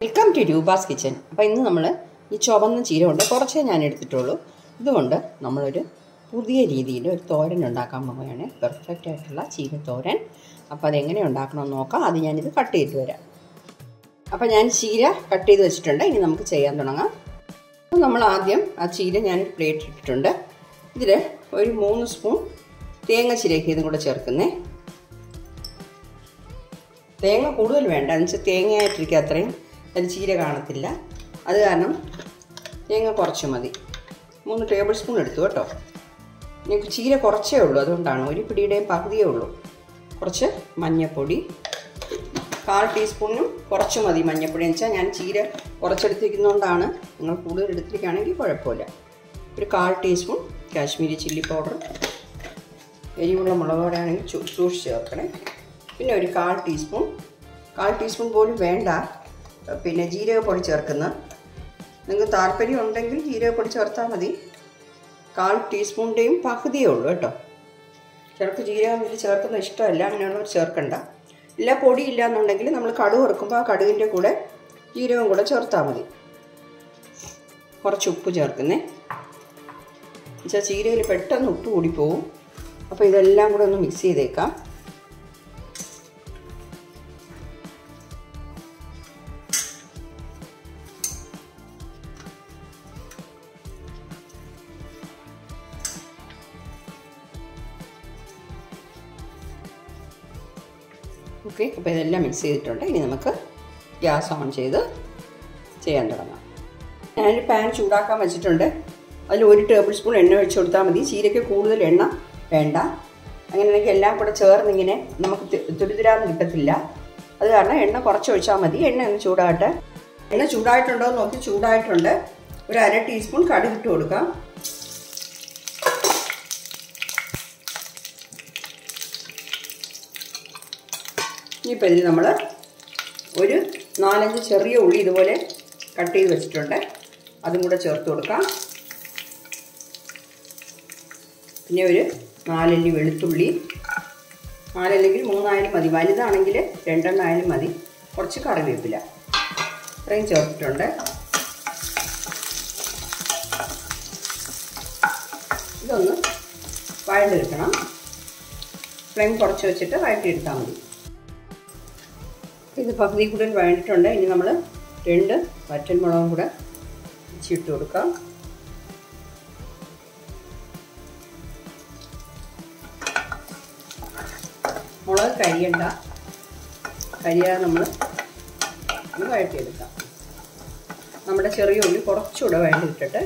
welcome to Roopa's kitchen അപ്പോൾ ഇന്ന് നമ്മൾ ഈ ചുവന്ന ചീര കൊണ്ട് കുറച്ചേ ഞാൻ എടുത്തിട്ടുള്ളൂ ഇതുകൊണ്ട് നമ്മളൊരു പുതിയ രീതിയിൽ ഒരു തോരൻ ഉണ്ടാക്കാൻ പോവുകയാണ് പെർഫെക്റ്റ് ആയിട്ടുള്ള ചീര തോരൻ അപ്പോൾ അതെങ്ങനെ ഉണ്ടാക്കണമെന്ന് നോക്കാം അത് ഞാനിത് കട്ട് ചെയ്തിട്ട് വരാം അപ്പോൾ ഞാൻ ചീര കട്ട് ചെയ്ത് വെച്ചിട്ടുണ്ട് ഇനി നമുക്ക് ചെയ്യാൻ തുടങ്ങാം അപ്പോൾ നമ്മൾ ആദ്യം ആ ചീര ഞാൻ പ്ലേറ്റ് ഇട്ടിട്ടുണ്ട് ഇതിൽ ഒരു മൂന്ന് സ്പൂൺ തേങ്ങ ചിരക്കിയതും കൂടെ ചേർക്കുന്നേ തേങ്ങ കൂടുതൽ വേണ്ട എന്ന് വെച്ചാൽ തേങ്ങയായിട്ടിരിക്കുക അത്രയും അതിൽ ചീര കാണത്തില്ല അത് കാരണം തേങ്ങ കുറച്ച് മതി മൂന്ന് ടേബിൾ സ്പൂൺ എടുത്തു കേട്ടോ ഞങ്ങൾക്ക് ചീര കുറച്ചേ ഉള്ളൂ അതുകൊണ്ടാണ് ഒരു പിടിയുടെയും പകുതിയേ ഉള്ളൂ കുറച്ച് മഞ്ഞൾപ്പൊടി കാൽ ടീസ്പൂണിനും കുറച്ച് മതി മഞ്ഞൾപ്പൊടി എന്ന് വെച്ചാൽ ഞാൻ ചീര കുറച്ചെടുത്തിരിക്കുന്നതുകൊണ്ടാണ് നിങ്ങൾ കൂടുതൽ എടുത്തിരിക്കുകയാണെങ്കിൽ കുഴപ്പമില്ല ഒരു കാൽ ടീസ്പൂൺ കാശ്മീരി ചില്ലി പൗഡർ എരിവുള്ള മുളക് പൊടിയാണെങ്കിൽ സൂക്ഷിച്ച് ചേർക്കണേ പിന്നെ ഒരു കാൽ ടീസ്പൂൺ കാൽ ടീസ്പൂൺ പോലും വേണ്ട പിന്നെ ജീരകപ്പൊടി ചേർക്കുന്ന നിങ്ങൾക്ക് താല്പര്യം ഉണ്ടെങ്കിൽ ജീരകപ്പൊടി ചേർത്താൽ മതി കാൽ ടീസ്പൂണിൻ്റെയും പകുതിയേ ഉള്ളൂ കേട്ടോ ചിലർക്ക് ജീരകം ഇതിൽ ചേർക്കുന്ന ഇഷ്ടമല്ല അങ്ങനെയുള്ളവർ ചേർക്കണ്ട ഇല്ല പൊടി ഇല്ല എന്നുണ്ടെങ്കിൽ നമ്മൾ കടുക് വറുക്കുമ്പോൾ ആ കടുകിൻ്റെ കൂടെ ജീരകം കൂടെ ചേർത്താൽ മതി കുറച്ച് ഉപ്പ് ചേർക്കുന്നേ എന്നുവെച്ചാൽ ചീരയിൽ പെട്ടെന്ന് ഉപ്പ് കൂടിപ്പോവും അപ്പോൾ ഇതെല്ലാം കൂടെ ഒന്ന് മിക്സ് ചെയ്തേക്കാം ഓക്കെ അപ്പോൾ ഇതെല്ലാം മിക്സ് ചെയ്തിട്ടുണ്ട് ഇനി നമുക്ക് ഗ്യാസ് ഓൺ ചെയ്ത് ചെയ്യാൻ തുടങ്ങാം ഞാനൊരു പാൻ ചൂടാക്കാൻ വെച്ചിട്ടുണ്ട് അതിൽ ഒരു ടേബിൾ സ്പൂൺ എണ്ണ ഒഴിച്ച് കൊടുത്താൽ മതി ചീരയ്ക്ക് കൂടുതൽ എണ്ണ വേണ്ട അങ്ങനെയാണെങ്കിൽ എല്ലാം കൂടെ ചേർന്നിങ്ങനെ നമുക്ക് തുരിതുരാന്ന് കിട്ടത്തില്ല അത് കാരണം എണ്ണ കുറച്ച് ഒഴിച്ചാൽ മതി എണ്ണ ഒന്ന് ചൂടാകട്ടെ എണ്ണ ചൂടായിട്ടുണ്ടോ എന്ന് നോക്കി ചൂടായിട്ടുണ്ട് ഒരു അര ടീസ്പൂൺ കടുകിട്ട് കൊടുക്കാം ഇനിയിപ്പോൾ ഇതിൽ നമ്മൾ ഒരു നാലഞ്ച് ചെറിയ ഉള്ളി ഇതുപോലെ കട്ട് ചെയ്ത് വെച്ചിട്ടുണ്ട് അതും കൂടെ ചേർത്ത് കൊടുക്കാം പിന്നെ ഒരു നാലല്ലി വെളുത്തുള്ളി നാലല്ലെങ്കിൽ മൂന്നായാലും മതി വലുതാണെങ്കിൽ രണ്ടെണ്ണമായാലും മതി കുറച്ച് കറിവേപ്പില ഇത്രയും ചേർത്തിട്ടുണ്ട് ഇതൊന്ന് വഴണ്ടെടുക്കണം ഫ്ലെയിം കുറച്ച് വെച്ചിട്ട് വഴറ്റിയെടുത്താൽ മതി ഇത് പകുതി കൂടുതൽ വഴണ്ടിട്ടുണ്ട് ഇനി നമ്മൾ രണ്ട് വറ്റൽ മുളകും കൂടെ ഇട്ട് കൊടുക്കാം മുളക് കരിയണ്ട കരിയാതെ നമ്മൾ ഒന്ന് വഴറ്റിയെടുക്കാം നമ്മുടെ ചെറിയ ഉള്ളി കുറച്ചുകൂടെ വഴണ്ടിട്ടിട്ട്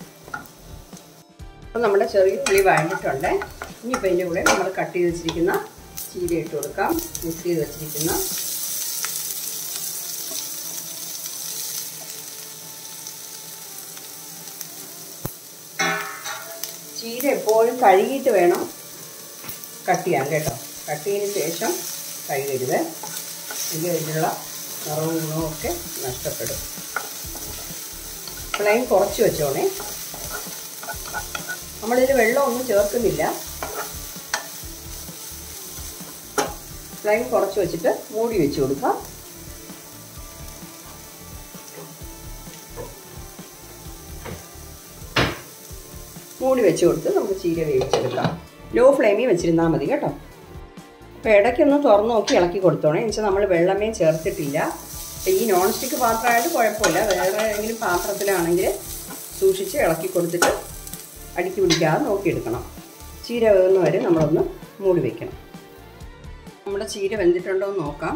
അപ്പം നമ്മുടെ ചെറിയ ഉള്ളി വഴണ്ടിട്ടുണ്ട് ഇനിയിപ്പോൾ ഇതിൻ്റെ കൂടെ നമ്മൾ കട്ട് ചെയ്ത് വെച്ചിരിക്കുന്ന ചീര ഇട്ട് കൊടുക്കാം മിക്സ് ചെയ്ത് വെച്ചിരിക്കുന്ന ചീര എപ്പോഴും കഴുകിയിട്ട് വേണം കട്ട് ചെയ്യാൻ കേട്ടോ കട്ട് ചെയ്തതിന് ശേഷം കഴുകരുത് എങ്കിൽ ഇതിലുള്ള നിറവും ഗുണവും ഒക്കെ നഷ്ടപ്പെടും ഫ്ലെയിം കുറച്ച് വെച്ചോണേ നമ്മളിതിൽ വെള്ളമൊന്നും ചേർക്കുന്നില്ല ഫ്ലെയിം കുറച്ച് വെച്ചിട്ട് മൂടി വെച്ച് കൊടുക്കാം മൂടി വെച്ച് കൊടുത്ത് നമുക്ക് ചീര വേവിച്ചെടുക്കാം ലോ ഫ്ലെയിമിൽ വെച്ചിരുന്നാൽ മതി കേട്ടോ അപ്പോൾ ഇടയ്ക്കൊന്ന് തുറന്ന് നോക്കി ഇളക്കി കൊടുത്തോണേ എന്ന് വെച്ചാൽ നമ്മൾ വെള്ളമേ ചേർത്തിട്ടില്ല ഈ നോൺ സ്റ്റിക്ക് പാത്രമായിട്ട് കുഴപ്പമില്ല വേറെ ഏതെങ്കിലും പാത്രത്തിലാണെങ്കിൽ സൂക്ഷിച്ച് ഇളക്കി കൊടുത്തിട്ട് അടുക്കി പിടിക്കാതെ നോക്കിയെടുക്കണം ചീര വേകുന്ന വരെ നമ്മളൊന്ന് മൂടി വയ്ക്കണം നമ്മുടെ ചീര വെന്തിട്ടുണ്ടോ എന്ന് നോക്കാം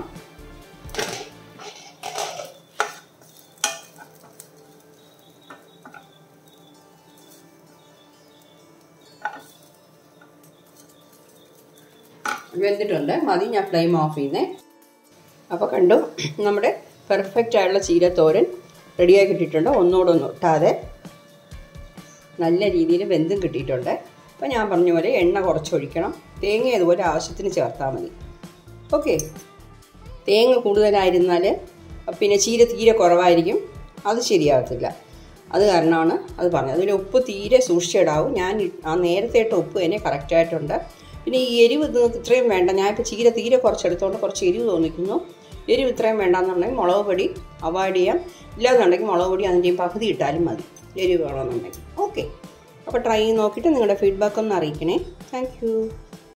വെന്തിട്ടുണ്ട് മതി ഞാൻ ഫ്ലെയിം ഓഫ് ചെയ്യുന്നേ അപ്പോൾ കണ്ടു നമ്മുടെ പെർഫെക്റ്റ് ആയിട്ടുള്ള ചീരത്തോരൻ റെഡിയായി കിട്ടിയിട്ടുണ്ട് ഒന്നുകൂടെ ഒന്നും ഒട്ടാതെ നല്ല രീതിയിൽ വെന്തും കിട്ടിയിട്ടുണ്ട് അപ്പോൾ ഞാൻ പറഞ്ഞ പോലെ എണ്ണ കുറച്ചൊഴിക്കണം തേങ്ങ അതുപോലെ ആവശ്യത്തിന് ചേർത്താൽ മതി ഓക്കെ തേങ്ങ കൂടുതലായിരുന്നാൽ പിന്നെ ചീര തീരെ കുറവായിരിക്കും അത് ശരിയാകത്തില്ല അത് കാരണമാണ് അത് പറഞ്ഞത് അതിൽ ഉപ്പ് തീരെ സൂക്ഷിച്ചിടാവും ഞാൻ ആ നേരത്തെ ഇട്ട ഉപ്പ് തന്നെ കറക്റ്റായിട്ടുണ്ട് പിന്നെ ഈ എരിവ് നിങ്ങൾക്ക് ഇത്രയും വേണ്ട ഞാനിപ്പോൾ ചീര തീരെ കുറച്ചെടുത്തോണ്ട് കുറച്ച് എരിവ് തോന്നിക്കുന്നു എരിവ് ഇത്രയും വേണ്ടാന്നുണ്ടെങ്കിൽ മുളക് പൊടി അവോയ്ഡ് ചെയ്യാം ഇല്ലാന്നുണ്ടെങ്കിൽ മുളക് പൊടി അതിൻ്റെയും പകുതി ഇട്ടാലും മതി എരിവ് വേണമെന്നുണ്ടെങ്കിൽ ഓക്കെ അപ്പോൾ ട്രൈ ചെയ്ത് നോക്കിയിട്ട് നിങ്ങളുടെ ഫീഡ്ബാക്ക് ഒന്ന് അറിയിക്കണേ താങ്ക്